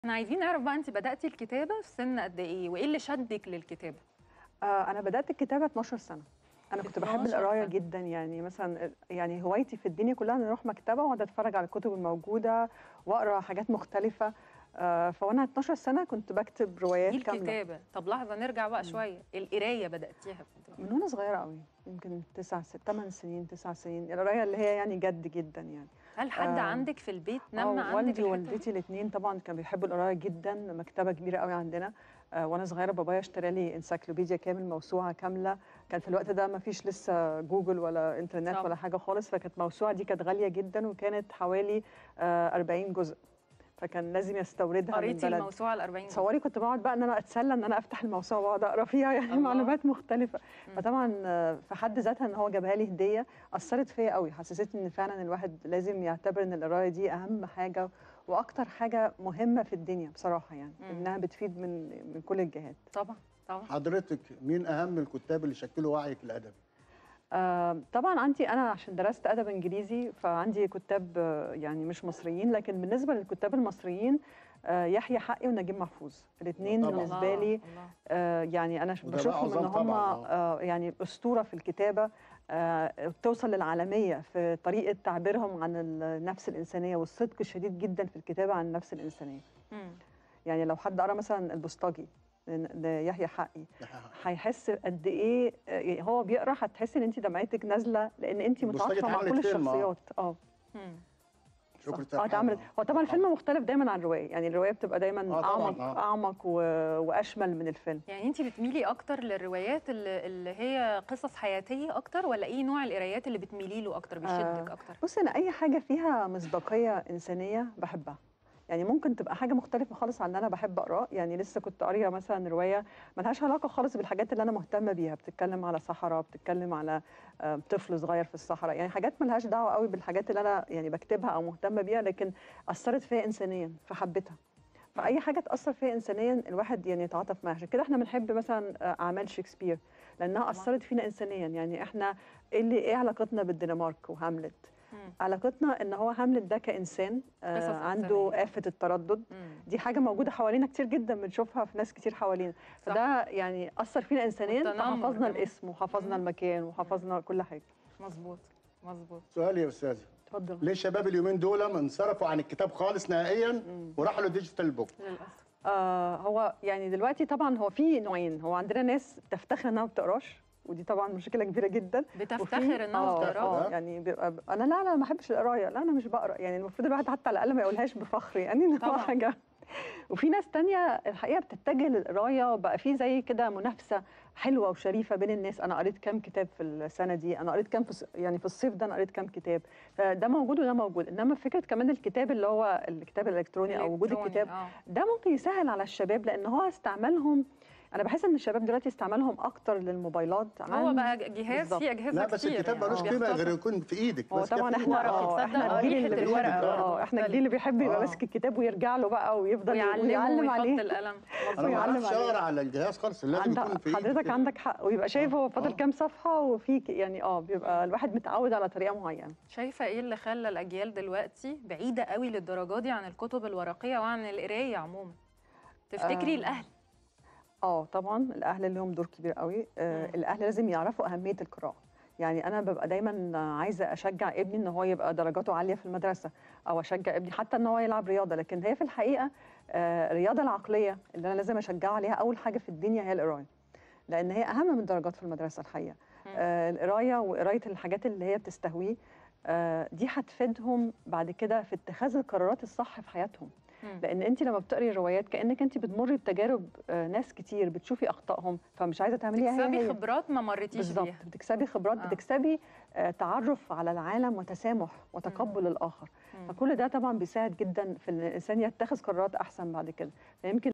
احنا عايزين نعرف بقى انت بدأتي الكتابة في سن قد ايه وايه اللي شدك للكتابة آه، انا بدات الكتابه 12 سنه انا كنت بحب 12 القرايه سنة. جدا يعني مثلا يعني هوايتي في الدنيا كلها ان اروح مكتبه واقعد اتفرج على الكتب الموجوده واقرا حاجات مختلفه آه، فوانا 12 سنه كنت بكتب دي روايات كامله الكتابة طب لحظة نرجع بقى شوية القراية بدأتيها في من وانا صغيره قوي يمكن 9 8 سنين 9 سنين القرايه اللي هي يعني جد جدا يعني هل حد آه. عندك في البيت آه، نمى عندك والدي الحتة دي؟ ووالدتي الاثنين طبعا كانوا بيحبوا القرايه جدا مكتبه كبيره قوي عندنا آه، وانا صغيره بابايا اشترى لي انسايكلوبيديا كامل موسوعه كامله كان في الوقت ده ما فيش لسه جوجل ولا انترنت طبعا. ولا حاجه خالص فكانت الموسوعه دي كانت غاليه جدا وكانت حوالي آه، 40 جزء فكان لازم يستوردها من قريتي بلد الموسوعة ال 40 تصوري كنت بقعد بقى ان انا اتسلى ان انا افتح الموسوعه واقعد اقرا فيها يعني الله. معلومات مختلفه مم. فطبعا آه، في حد ذاتها ان هو جابها لي هديه اثرت فيا قوي حسستني ان فعلا الواحد لازم يعتبر ان القرايه دي اهم حاجه واكتر حاجه مهمه في الدنيا بصراحه يعني مم. انها بتفيد من من كل الجهات طبعا طبعا حضرتك مين اهم الكتاب اللي شكلوا وعيك الادبي؟ آه، طبعا عندي انا عشان درست ادب انجليزي فعندي كتاب آه، يعني مش مصريين لكن بالنسبه للكتاب المصريين آه، يحيى حقي ونجيب محفوظ الاثنين طبعاً. بالنسبه الله، لي الله. آه، يعني انا ش- وده بقى بشوفهم ان عظام هم طبعاً، آه. آه، يعني اسطوره في الكتابه آه، بتوصل للعالميه في طريقه تعبيرهم عن النفس الانسانيه والصدق الشديد جدا في الكتابه عن النفس الانسانيه مم. يعني لو حد قرا مثلا البوسطجي ل- ليحيى حقي هيحس قد ايه آه، يعني هو بيقرا هتحسي ان انت دمعتك نازله لان انت البوسطجي متعاطفه مع اتعملت كل فيلم، آه. الشخصيات اه مم. صح. شكرا اه اتعملت هو طبعا الفيلم مختلف دايما عن الروايه يعني الروايه بتبقى دايما آه طبعاً، اعمق آه. اعمق و... واشمل من الفيلم يعني انت بتميلي اكتر للروايات اللي, اللي هي قصص حياتية اكتر ولا ايه نوع القرايات اللي بتميلي له اكتر بيشدك آه، اكتر بص انا اي حاجه فيها مصداقيه انسانيه بحبها يعني ممكن تبقى حاجه مختلفه خالص عن اللي انا بحب اقراه يعني لسه كنت قاريه مثلا روايه ملهاش علاقه خالص بالحاجات اللي انا مهتمه بيها بتتكلم على صحراء بتتكلم على آه، طفل صغير في الصحراء يعني حاجات ملهاش دعوه قوي بالحاجات اللي انا يعني بكتبها او مهتمه بيها لكن اثرت فيا انسانيا فحبيتها فاي حاجه تاثر فيا انسانيا الواحد يعني يتعاطف معاها عشان كده احنا بنحب مثلا آه، اعمال شكسبير لانها طبعاً. اثرت فينا انسانيا يعني احنا ايه اللي ايه علاقتنا بالدنمارك وهاملت مم. علاقتنا ان هو هاملت ده كانسان آه قصص عنده إنسانية. آفة التردد مم. دي حاجة موجودة حوالينا كتير جدا بنشوفها في ناس كتير حوالينا صح. فده يعني أثر فينا إنسانيا والتنمر فحفظنا كمان. الاسم وحفظنا مم. المكان وحفظنا كل حاجة مظبوط مظبوط سؤال يا استاذ اتفضل ليه الشباب اليومين دول انصرفوا عن الكتاب خالص نهائيا وراحوا للديجيتال بوك؟ للاسف آه هو يعني دلوقتي طبعا هو في نوعين هو عندنا ناس بتفتخر انها ما بتقراش ودي طبعا مشكله كبيره جدا بتفتخر انها اه بتقرا اه يعني بيبقى انا لا لا ما بحبش القرايه لا انا مش بقرا يعني المفروض الواحد حتى على الاقل ما يقولهاش بفخر يعني ان هو طبعاً. حاجه وفي ناس تانية الحقيقه بتتجه للقرايه وبقى في زي كده منافسه حلوه وشريفه بين الناس انا قريت كام كتاب في السنه دي انا قريت كام في الص- يعني في الصيف ده انا قريت كام كتاب فده موجود وده موجود انما فكره كمان الكتاب اللي هو الكتاب الالكتروني او وجود إلكتروني، الكتاب آه. ده ممكن يسهل على الشباب لان هو استعمالهم انا بحس ان الشباب دلوقتي استعمالهم اكتر للموبايلات هو عن بقى جهاز بالظبط. فيه اجهزه لا بس كتير الكتاب يعني. ملوش آه. قيمه غير بيختصر. يكون في ايدك هو بس طبعا كتاب احنا ورقي. اه تصدق احنا آه، الجيل ريحة اللي بيحب الورقة اه برضه احنا مختلفة. الجيل اللي بيحب يبقى آه. ماسك الكتاب ويرجع له بقى ويفضل ويعلمه ويعلم ويحط عليه القلم انا ما ويعلم بعرفش عليه. اقرا على الجهاز خالص لازم يكون عندك في ايدي حضرتك كده. عندك حق ويبقى شايف هو فاضل آه. كام صفحه وفي ك- يعني اه بيبقى الواحد متعود على طريقه معينه شايفه ايه اللي خلى الاجيال دلوقتي بعيده قوي للدرجه دي عن الكتب الورقيه وعن القرايه عموما تفتكري آه. الاهل اه طبعا الاهل لهم دور كبير قوي آه مم. الاهل لازم يعرفوا اهميه القراءه يعني انا ببقى دايما عايزه اشجع ابني ان هو يبقى درجاته عاليه في المدرسه او اشجع ابني حتى ان هو يلعب رياضه لكن هي في الحقيقه آه الرياضه العقليه اللي انا لازم اشجعه عليها اول حاجه في الدنيا هي القرايه لان هي اهم من الدرجات في المدرسه الحقيقه مم. آه القرايه وقرايه الحاجات اللي هي بتستهويه آه دي هتفيدهم بعد كده في اتخاذ القرارات الصح في حياتهم مم. لان انت لما بتقري روايات كانك انت بتمري بتجارب آه، ناس كتير بتشوفي اخطائهم فمش عايزه تعمليها هي تكسبي هي خبرات ما مريتيش بالظبط بيها بتكسبي خبرات آه. بتكسبي آه، تعرف على العالم وتسامح وتقبل الاخر مم. فكل ده طبعا بيساعد جدا في ان الانسان يتخذ قرارات احسن بعد كده فيمكن